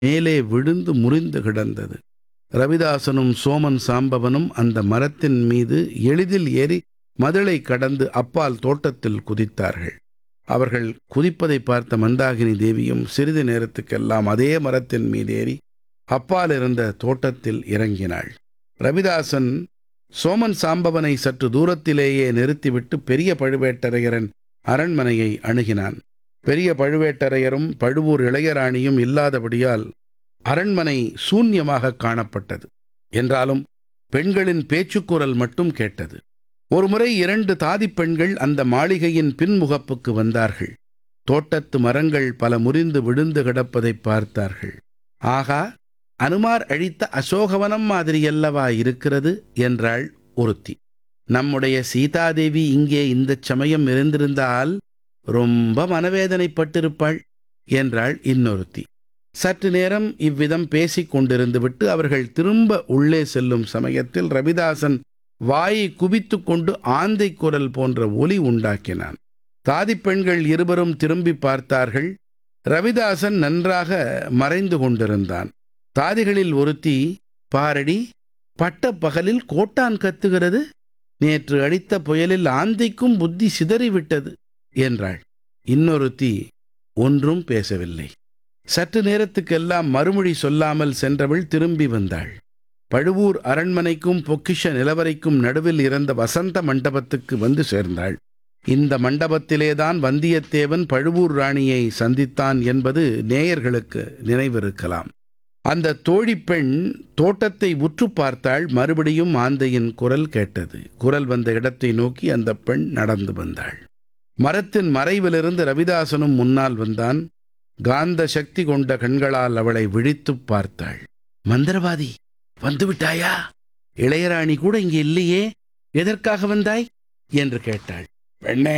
மேலே விழுந்து முறிந்து கிடந்தது ரவிதாசனும் சோமன் சாம்பவனும் அந்த மரத்தின் மீது எளிதில் ஏறி மதிலை கடந்து அப்பால் தோட்டத்தில் குதித்தார்கள் அவர்கள் குதிப்பதை பார்த்த மந்தாகினி தேவியும் சிறிது நேரத்துக்கெல்லாம் அதே மரத்தின் மீது ஏறி அப்பால் இருந்த தோட்டத்தில் இறங்கினாள் ரவிதாசன் சோமன் சாம்பவனை சற்று தூரத்திலேயே நிறுத்திவிட்டு பெரிய பழுவேட்டரையரின் அரண்மனையை அணுகினான் பெரிய பழுவேட்டரையரும் பழுவூர் இளையராணியும் இல்லாதபடியால் அரண்மனை சூன்யமாக காணப்பட்டது என்றாலும் பெண்களின் பேச்சுக்குரல் மட்டும் கேட்டது ஒருமுறை இரண்டு தாதிப் பெண்கள் அந்த மாளிகையின் பின்முகப்புக்கு வந்தார்கள் தோட்டத்து மரங்கள் பல முறிந்து விழுந்து கிடப்பதைப் பார்த்தார்கள் ஆகா அனுமார் அழித்த அசோகவனம் மாதிரியல்லவா இருக்கிறது என்றாள் ஒருத்தி நம்முடைய சீதாதேவி இங்கே இந்தச் சமயம் இருந்திருந்தால் ரொம்ப மனவேதனைப்பட்டிருப்பாள் என்றாள் இன்னொருத்தி சற்று நேரம் இவ்விதம் பேசிக் கொண்டிருந்து விட்டு அவர்கள் திரும்ப உள்ளே செல்லும் சமயத்தில் ரவிதாசன் வாயை குவித்துக் கொண்டு ஆந்தை குரல் போன்ற ஒலி உண்டாக்கினான் தாதிப் பெண்கள் இருவரும் திரும்பி பார்த்தார்கள் ரவிதாசன் நன்றாக மறைந்து கொண்டிருந்தான் தாதிகளில் ஒருத்தி பாரடி பட்ட பகலில் கோட்டான் கத்துகிறது நேற்று அடித்த புயலில் ஆந்தைக்கும் புத்தி சிதறிவிட்டது என்றாள் இன்னொருத்தி ஒன்றும் பேசவில்லை சற்று நேரத்துக்கெல்லாம் மறுமொழி சொல்லாமல் சென்றவள் திரும்பி வந்தாள் பழுவூர் அரண்மனைக்கும் பொக்கிஷ நிலவரைக்கும் நடுவில் இருந்த வசந்த மண்டபத்துக்கு வந்து சேர்ந்தாள் இந்த மண்டபத்திலேதான் வந்தியத்தேவன் பழுவூர் ராணியை சந்தித்தான் என்பது நேயர்களுக்கு நினைவிருக்கலாம் அந்த தோழிப் பெண் தோட்டத்தை உற்று பார்த்தாள் மறுபடியும் ஆந்தையின் குரல் கேட்டது குரல் வந்த இடத்தை நோக்கி அந்த பெண் நடந்து வந்தாள் மரத்தின் மறைவிலிருந்து ரவிதாசனும் முன்னால் வந்தான் காந்த சக்தி கொண்ட கண்களால் அவளை விழித்துப் பார்த்தாள் மந்திரவாதி வந்துவிட்டாயா இளையராணி கூட இங்கே இல்லையே எதற்காக வந்தாய் என்று கேட்டாள் பெண்ணே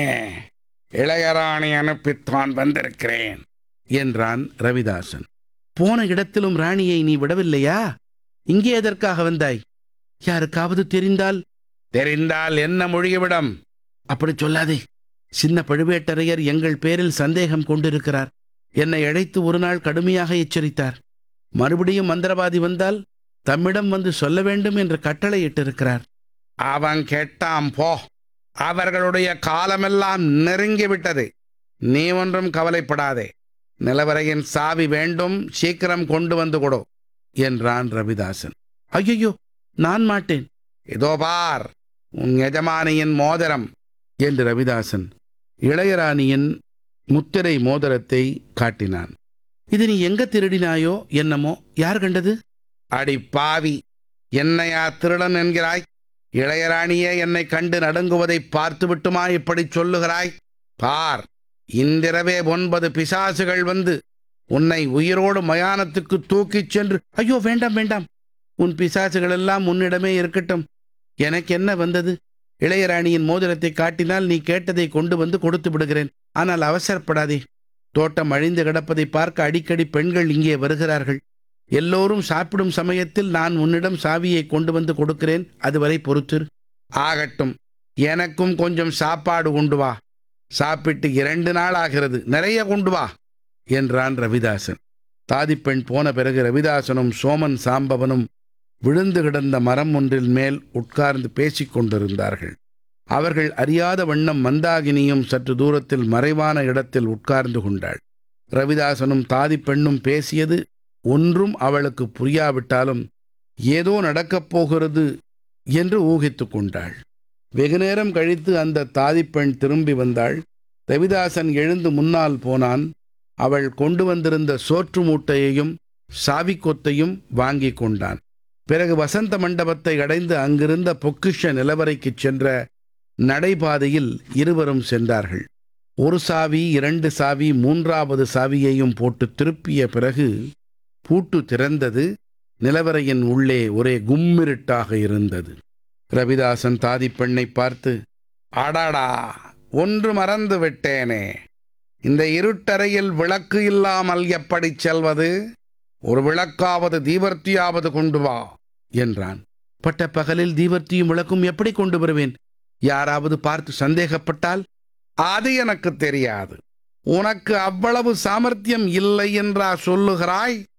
இளையராணி அனுப்பித்தான் வந்திருக்கிறேன் என்றான் ரவிதாசன் போன இடத்திலும் ராணியை நீ விடவில்லையா இங்கே எதற்காக வந்தாய் யாருக்காவது தெரிந்தால் தெரிந்தால் என்ன மொழியவிடம் அப்படி சொல்லாதே சின்ன பழுவேட்டரையர் எங்கள் பேரில் சந்தேகம் கொண்டிருக்கிறார் என்னை அழைத்து ஒரு நாள் கடுமையாக எச்சரித்தார் மறுபடியும் மந்திரவாதி வந்தால் தம்மிடம் வந்து சொல்ல வேண்டும் என்று கட்டளையிட்டிருக்கிறார் அவன் கெட்டாம் போ அவர்களுடைய காலமெல்லாம் நெருங்கிவிட்டது நீ ஒன்றும் கவலைப்படாதே நிலவரையின் சாவி வேண்டும் சீக்கிரம் கொண்டு வந்து கொடு என்றான் ரவிதாசன் ஐயோ நான் மாட்டேன் இதோ பார் உன் எஜமானியின் மோதிரம் என்று ரவிதாசன் இளையராணியின் முத்திரை மோதிரத்தை காட்டினான் இது நீ எங்க திருடினாயோ என்னமோ யார் கண்டது அடி பாவி என்னையா திருடன் என்கிறாய் இளையராணியே என்னை கண்டு நடுங்குவதை பார்த்து விட்டுமா இப்படி சொல்லுகிறாய் பார் இன்றிரவே ஒன்பது பிசாசுகள் வந்து உன்னை உயிரோடு மயானத்துக்கு தூக்கிச் சென்று ஐயோ வேண்டாம் வேண்டாம் உன் பிசாசுகள் எல்லாம் உன்னிடமே இருக்கட்டும் எனக்கு என்ன வந்தது இளையராணியின் மோதிரத்தை காட்டினால் நீ கேட்டதை கொண்டு வந்து கொடுத்து விடுகிறேன் ஆனால் அவசரப்படாதே தோட்டம் அழிந்து கிடப்பதை பார்க்க அடிக்கடி பெண்கள் இங்கே வருகிறார்கள் எல்லோரும் சாப்பிடும் சமயத்தில் நான் உன்னிடம் சாவியை கொண்டு வந்து கொடுக்கிறேன் அதுவரை பொறுத்திரு ஆகட்டும் எனக்கும் கொஞ்சம் சாப்பாடு கொண்டு வா சாப்பிட்டு இரண்டு நாள் ஆகிறது நிறைய கொண்டு வா என்றான் ரவிதாசன் தாதிப்பெண் போன பிறகு ரவிதாசனும் சோமன் சாம்பவனும் விழுந்து கிடந்த மரம் ஒன்றில் மேல் உட்கார்ந்து பேசிக் கொண்டிருந்தார்கள் அவர்கள் அறியாத வண்ணம் மந்தாகினியும் சற்று தூரத்தில் மறைவான இடத்தில் உட்கார்ந்து கொண்டாள் ரவிதாசனும் தாதிப்பெண்ணும் பேசியது ஒன்றும் அவளுக்கு புரியாவிட்டாலும் ஏதோ நடக்கப் போகிறது என்று ஊகித்துக் கொண்டாள் வெகுநேரம் கழித்து அந்த தாதிப்பெண் திரும்பி வந்தாள் ரவிதாசன் எழுந்து முன்னால் போனான் அவள் கொண்டு வந்திருந்த சோற்று மூட்டையையும் சாவிக்கொத்தையும் வாங்கிக் கொண்டான் பிறகு வசந்த மண்டபத்தை அடைந்து அங்கிருந்த பொக்கிஷ நிலவரைக்குச் சென்ற நடைபாதையில் இருவரும் சென்றார்கள் ஒரு சாவி இரண்டு சாவி மூன்றாவது சாவியையும் போட்டு திருப்பிய பிறகு பூட்டு திறந்தது நிலவரையின் உள்ளே ஒரே கும்மிருட்டாக இருந்தது ரவிதாசன் தாதிப்பெண்ணை பார்த்து அடாடா ஒன்று மறந்து விட்டேனே இந்த இருட்டறையில் விளக்கு இல்லாமல் எப்படி செல்வது ஒரு விளக்காவது தீவர்த்தியாவது கொண்டு வா என்றான் பட்ட பகலில் தீவர்த்தியும் விளக்கும் எப்படி கொண்டு வருவேன் யாராவது பார்த்து சந்தேகப்பட்டால் அது எனக்கு தெரியாது உனக்கு அவ்வளவு சாமர்த்தியம் இல்லை என்றா சொல்லுகிறாய்